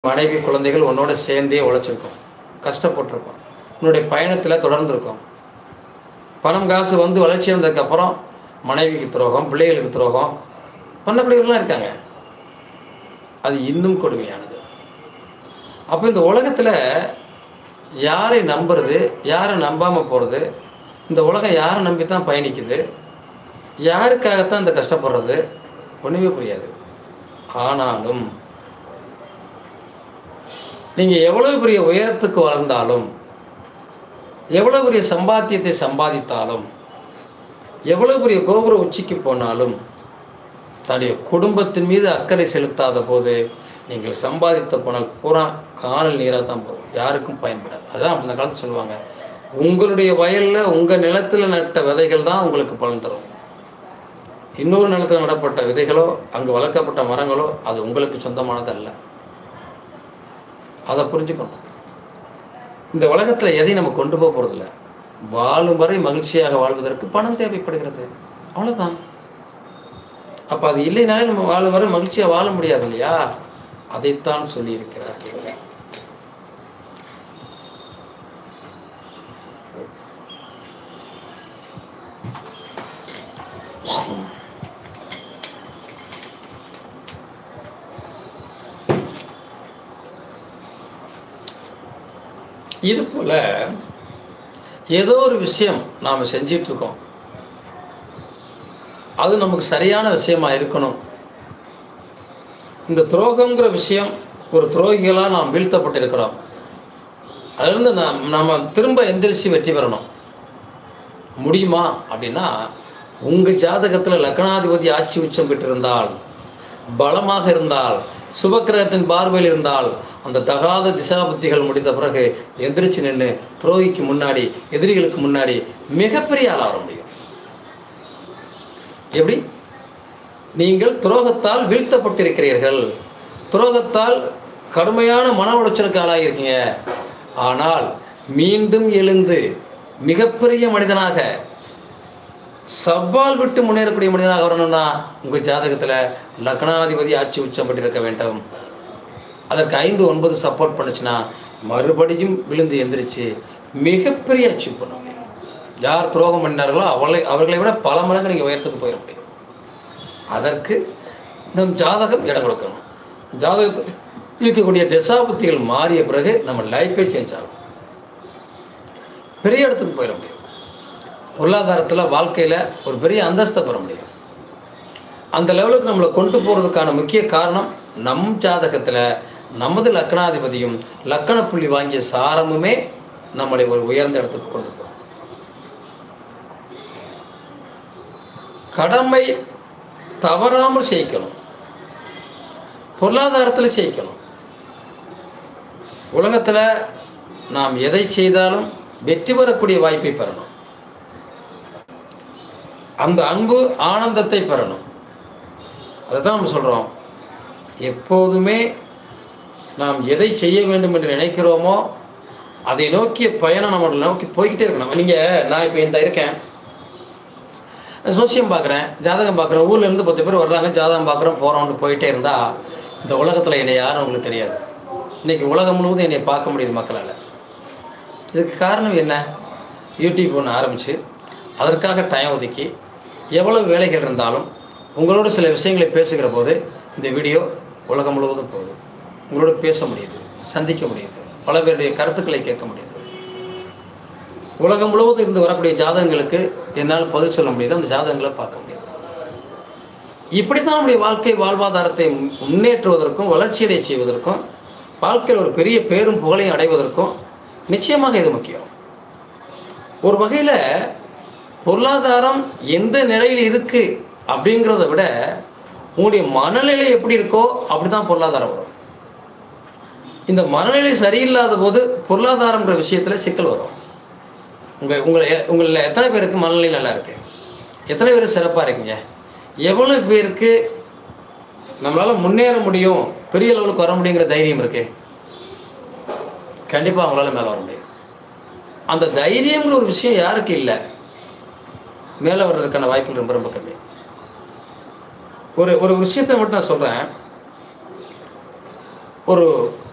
மனைவி குழந்தைகள் உன்னோட சேர்ந்தே உழைச்சிருக்கோம் கஷ்டப்பட்டிருக்கோம் உன்னுடைய பயணத்தில் தொடர்ந்துருக்கோம் பணம் காசு வந்து வளர்ச்சி வந்ததுக்கப்புறம் மனைவிக்கு துரோகம் பிள்ளைகளுக்கு துரோகம் பண்ணக்கூடியவர்களாம் இருக்காங்க அது இன்னும் கொடுமையானது அப்போ இந்த உலகத்தில் யாரை நம்புறது யாரை நம்பாமல் போகிறது இந்த உலகம் யாரை நம்பி தான் பயணிக்குது யாருக்காகத்தான் இந்த கஷ்டப்படுறது ஒன்றுமே புரியாது ஆனாலும் நீங்கள் எவ்வளோ பெரிய உயரத்துக்கு வளர்ந்தாலும் எவ்வளோ பெரிய சம்பாத்தியத்தை சம்பாதித்தாலும் எவ்வளோ பெரிய கோபுர உச்சிக்கு போனாலும் தன்னுடைய குடும்பத்தின் மீது அக்கறை செலுத்தாத போது நீங்கள் சம்பாதித்த பணம் பூரா காணல் நீராக தான் போகும் யாருக்கும் பயன்படாது அதான் அந்த காலத்தில் சொல்லுவாங்க உங்களுடைய வயலில் உங்கள் நிலத்தில் நட்ட விதைகள் தான் உங்களுக்கு பலன் தரும் இன்னொரு நிலத்தில் நடப்பட்ட விதைகளோ அங்கு வளர்க்கப்பட்ட மரங்களோ அது உங்களுக்கு சொந்தமானது அல்ல அதை புரிஞ்சுக்கணும் இந்த உலகத்தில் எதையும் நம்ம கொண்டு போக போகிறதில்ல வாழும் வரை மகிழ்ச்சியாக வாழ்வதற்கு பணம் தேவைப்படுகிறது அவ்வளோதான் அப்போ அது இல்லைனாலே நம்ம வாழும் வரை மகிழ்ச்சியாக வாழ முடியாது இல்லையா அதைத்தான் சொல்லியிருக்கிறார்கள் இது போல் ஏதோ ஒரு விஷயம் நாம் செஞ்சிட்ருக்கோம் அது நமக்கு சரியான விஷயமா இருக்கணும் இந்த துரோகங்கிற விஷயம் ஒரு துரோகிகளாக நாம் வீழ்த்தப்பட்டிருக்கிறோம் அதிலிருந்து நாம் நம்ம திரும்ப எந்திரிச்சு வெற்றி பெறணும் முடியுமா அப்படின்னா உங்கள் ஜாதகத்தில் லக்னாதிபதி ஆட்சி உச்சம் பெற்றிருந்தால் பலமாக இருந்தால் சுபக்கிரகத்தின் பார்வையில் இருந்தால் அந்த தகாத திசாபுத்திகள் முடிந்த பிறகு எந்திரிச்சு நின்று துரோகிக்கு முன்னாடி எதிரிகளுக்கு முன்னாடி மிகப்பெரிய ஆளாக வர முடியும் எப்படி நீங்கள் துரோகத்தால் வீழ்த்தப்பட்டிருக்கிறீர்கள் துரோகத்தால் கடுமையான மன உளைச்சலுக்கு ஆளாகியிருக்கீங்க ஆனால் மீண்டும் எழுந்து மிகப்பெரிய மனிதனாக சவால் விட்டு முன்னேறக்கூடிய மனிதனாக வரணும்னா உங்கள் ஜாதகத்தில் லக்னாதிபதி ஆட்சி உச்சம் பெற்றிருக்க வேண்டும் அதற்கு ஐந்து ஒன்பது சப்போர்ட் பண்ணுச்சுன்னா மறுபடியும் விழுந்து எந்திரிச்சு மிகப்பெரிய அச்சீவ் பண்ண முடியும் யார் துரோகம் பண்ணினார்களோ அவளை அவர்களை விட பல மடங்கு நீங்கள் உயரத்துக்கு போயிட முடியும் அதற்கு நம் ஜாதகம் இடம் கொடுக்கணும் ஜாதகத்தில் இருக்கக்கூடிய திசாபுத்திகள் மாறிய பிறகு நம்ம லைஃபே சேஞ்ச் ஆகும் பெரிய இடத்துக்கு போயிட முடியும் பொருளாதாரத்தில் வாழ்க்கையில் ஒரு பெரிய அந்தஸ்தை பெற முடியும் அந்த லெவலுக்கு நம்மளை கொண்டு போகிறதுக்கான முக்கிய காரணம் நம் ஜாதகத்தில் நமது லக்னாதிபதியும் லக்கண புள்ளி வாங்கிய சாரமுமே நம்மளை ஒரு உயர்ந்த இடத்துக்கு கொண்டு போகும் கடமை தவறாமல் செய்யணும் பொருளாதாரத்தில் செய்யணும் உலகத்தில் நாம் எதை செய்தாலும் வெற்றி பெறக்கூடிய வாய்ப்பை பெறணும் அந்த அன்பு ஆனந்தத்தை பெறணும் அதை தான் நம்ம சொல்கிறோம் எப்போதுமே நாம் எதை செய்ய வேண்டும் என்று நினைக்கிறோமோ அதை நோக்கிய பயணம் நம்மளை நோக்கி போய்கிட்டே இருக்கணும் நீங்கள் நான் இப்போ இந்த இருக்கேன் சோசியம் பார்க்குறேன் ஜாதகம் பார்க்குறேன் ஊர்லேருந்து பத்து பேர் வர்றாங்க ஜாதகம் பார்க்குறோம் போகிறோம்னு போயிட்டே இருந்தால் இந்த உலகத்தில் என்னை யாரும் உங்களுக்கு தெரியாது இன்றைக்கி உலகம் முழுவதும் என்னை பார்க்க முடியுது மக்களால் இதுக்கு காரணம் என்ன யூடியூப் ஒன்று ஆரம்பித்து அதற்காக டைம் ஒதுக்கி எவ்வளோ வேலைகள் இருந்தாலும் உங்களோட சில விஷயங்களை பேசுகிற போது இந்த வீடியோ உலகம் முழுவதும் போகுது உங்களோட பேச முடியுது சந்திக்க முடியுது பல பேருடைய கருத்துக்களை கேட்க முடியுது உலகம் முழுவதும் இருந்து வரக்கூடிய ஜாதகங்களுக்கு என்னால் பதில் சொல்ல முடியுது அந்த ஜாதகங்களை பார்க்க முடியுது இப்படி தான் நம்முடைய வாழ்க்கை வாழ்வாதாரத்தை முன்னேற்றுவதற்கும் வளர்ச்சியடை செய்வதற்கும் வாழ்க்கையில் ஒரு பெரிய பேரும் புகழையும் அடைவதற்கும் நிச்சயமாக இது முக்கியம் ஒரு வகையில் பொருளாதாரம் எந்த நிலையில் இருக்குது அப்படிங்கிறத விட உங்களுடைய மனநிலை எப்படி இருக்கோ அப்படி தான் பொருளாதாரம் வரும் இந்த மனநிலை சரியில்லாத போது பொருளாதாரங்கிற விஷயத்தில் சிக்கல் வரும் உங்கள் உங்களை உங்களில் எத்தனை பேருக்கு மனநிலை நல்லா இருக்கு எத்தனை பேர் சிறப்பாக இருக்கீங்க எவ்வளோ பேருக்கு நம்மளால் முன்னேற முடியும் பெரிய லெவலுக்கு வர முடியுங்கிற தைரியம் இருக்கு கண்டிப்பாக அவங்களால மேலே வர முடியும் அந்த தைரியங்கிற ஒரு விஷயம் யாருக்கு இல்லை மேலே வர்றதுக்கான வாய்ப்புகள் ரொம்ப ரொம்ப கம்மி ஒரு ஒரு விஷயத்தை மட்டும் நான் சொல்கிறேன் ஒரு